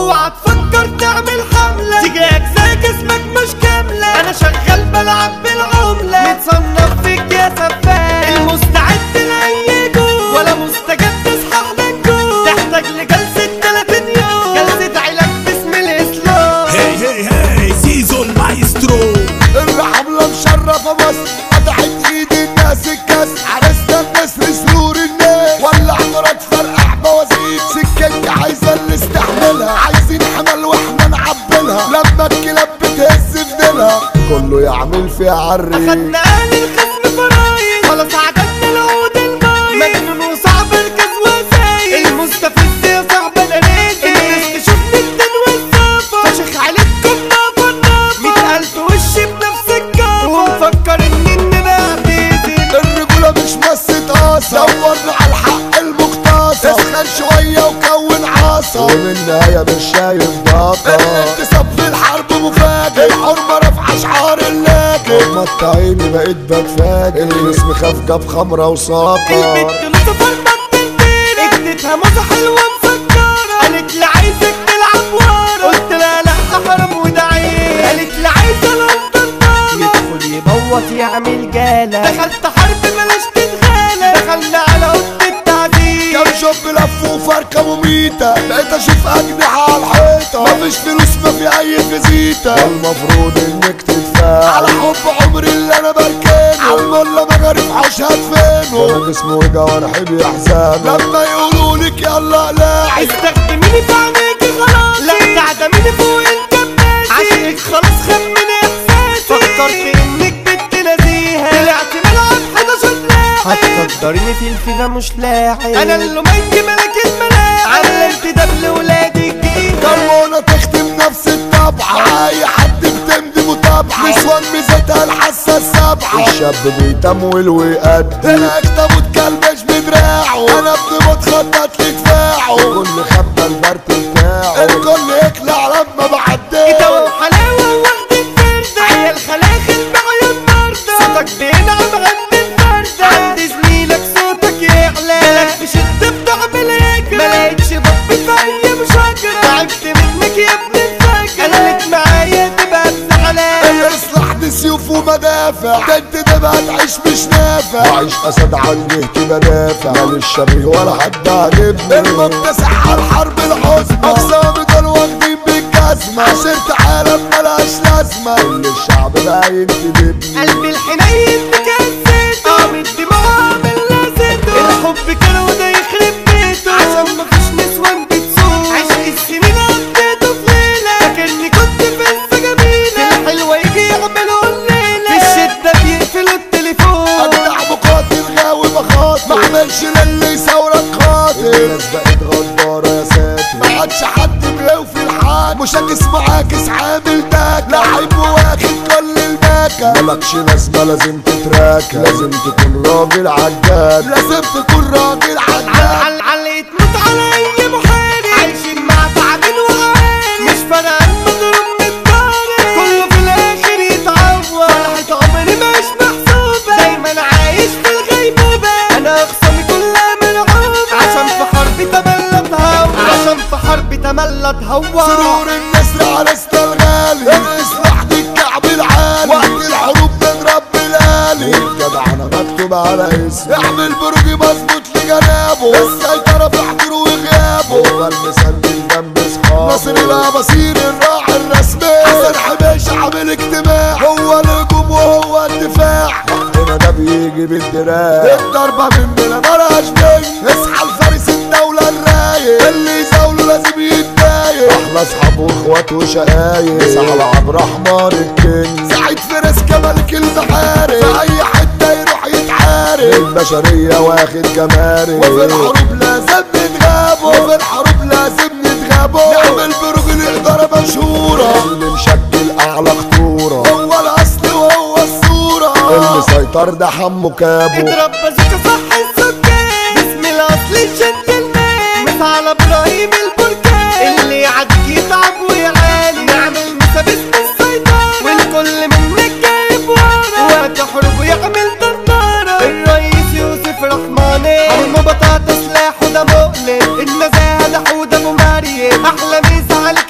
اوعى تفكر تعمل حملة تيجي اجزاء جسمك مش كاملة انا شغال بلعب بالعملة متصنف فيك يا سفاح المستعد لاي جول ولا مستجد تصحى للجول تحتاج لجلسة 30 يوم جلسة علاج باسم الاسلام هي هي هي زيزو المايسترو الحملة مشرفة مصر قطعت ايد الناس الكاس عرسنا النسر سرور الناس ولع مرات فرقع بوازيك سكتي عايزة اللي استحملها عايزين حمل واحنا نعبلها لما الكلاب بتهز في ديلها كله يعمل فيها عري اخدنا اهل الخصم فرايد خلاص عددنا العود المايد مجنون وصعب الكاس وسايد المستفز يا صاحب الاناني الناس تشوفني الدين والصفا فشخ عليكم نافر نافر مية الف وش بنفس الكافة ومفكر ان اننا اعتزل الرجولة مش مسة قاصة دورنا على الحق المقتصة اسخن شوية وكون عاصة ومن النهاية مش شايف ضاقة الانتصاب في الحرب مفاجئ الحرمة رافعة شعار اللاجئ مطعيني بقيت بتفاجئ الاسم خاف جاب خمرة وساقة البت لطفة المبتلتين اديتها موزة حلوة مسكرة قالت لي عايزك تلعب ورا قلت لها لا حرام وده عيب قالت لي عايزة لندن يدخل يبوط يعمل جالة دخلت حرب بلاش تتغالى دخلنا على اوضة التعذيب كام شوب لف وفركة مميتة بقيت اشوف اجنحة على الحيطة مفيش فلوس ما في اي فيزيتا المفروض انك تدفع على حب عمري اللي انا بركنه عالمولة ما جارف عاش هدفنه انا جسمي وجع وانا حبي احزان لما يقولوا لك يلا اقلعي استخدميني في عينيكي خلاص لا تعدميني فوق الكباسي عشقك خلاص خمن احساسي فكرت انك بنت نزيهة طلعت ملعب 11 لاعب هتقدرني في الفيفا مش لاعب انا اللي ميت ملك الملاعب علمت ده لولادي الجديد كرمونة تختم نفس الطبعة اي حد بتمضي متابعة نسوان ميزتها الحاسة السبعة الشاب بيتمول ويقدم الاكتب وتكلبش بدراعه انا ابني متخطط لدفاعه كل خبى البرت بتاعه الكل يقلع لما بعديه ده وحلاوة واخد الفردة عيال خلاخل بعيون مردة صوتك بينعم عند الفردة عند زميلك صوتك يعلى مالك في شدة بتعمل هجرة ملاقيتش ضب في أي مشاجرة تعبت منك يا ابن الفجر قالت معايا تبقى زعلان الاصلاح دي سيوف ومدافع ده انت ده بقى تعيش مش نافع وعيش اسد عن جهتي بدافع ماليش شبيه ولا حد عاجبني المكتسح على الحرب العظمى اقسامي دول واخدين بالجزمة عشرة عالم ملهاش لازمة كل الشعب بقى ينتدبني قلبي الحنين مكسد اه من الدماغ عامل لازده الحب كان وده يخرب بيته عشان مفيش نسوان بتسوق عشق السنين قضيته في ليلة فاكرني كنت في السجابيلة الحلوة يجي يعملوا الليلة في الشدة بيقفلوا التليفون اجدع مقاتل غاوي بخاطر ما اعملش للي يثورك خاطر الناس بقت غدارة يا ساتر ما عادش حد بيوفي الحاج مشاكس معاكس عامل داك لعيب واخد كل الماكة مالكش لازمة لازم تتراكى لازم تكون راجل عجاد لازم تكون راجل عجاد على على تموت على اي محارب عايشين مع تعبين وعوام مش فارقة المضروب من الضارب كله في الاخر يتعور فرحة عمري مش محسوبة دايما عايش في الغيبوبة انا اخصامي كلها مرعوبة عشان في حرب تملى تهور عشان في حرب تملى تهور سرور النسر على الغالي الاصلاح دي الكعب العالي وقت الحروب من رب الالي الجدع انا مكتوب على اسمي اعمل برج مظبوط لجنابه السيطرة في حضور وغيابه هو المسلم جنب اصحابه ناصر الاباصير الراعي الرسمي حسن حبيش عامل اجتماع هو الهجوم وهو الدفاع وقتنا ده بيجي بالدراع الضربة مننا ملهاش بين اصحى الفارس الدولة الرايق اللي يزاوله لازم يتضايق احلى اصحاب واخوات وشقايق على عبد الرحمن الكنز سعيد فارس كملك المحارب في اي حتة يروح يتعارك البشرية واخد جمارك وفي الحروب لازم نتغابوا وفي الحروب لازم نتغابوا نعمل بروج الإدارة مشهورة اللي مشكل أعلى خطورة هو الأصل وهو الصورة اللي سيطر ده حمو كابو اضرب بازوكا صح السكان باسم الاصل الجنتلمان مس على ابراهيم البركان اللي يعديك يتعب ويعاني نعمل مسا باسم السيطرة والكل منك جايب ورا وقت حروب ويعمل طرطارة الرئيس يوسف رحماني حرمه بطاطا سلاحه ده مؤلم النزاهة ده حود ابو مريم احلى ميزة عليك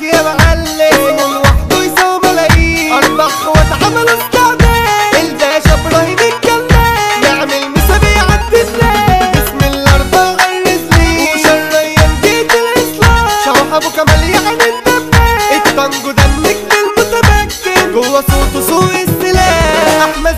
جوه صوته سوق السلاح احمد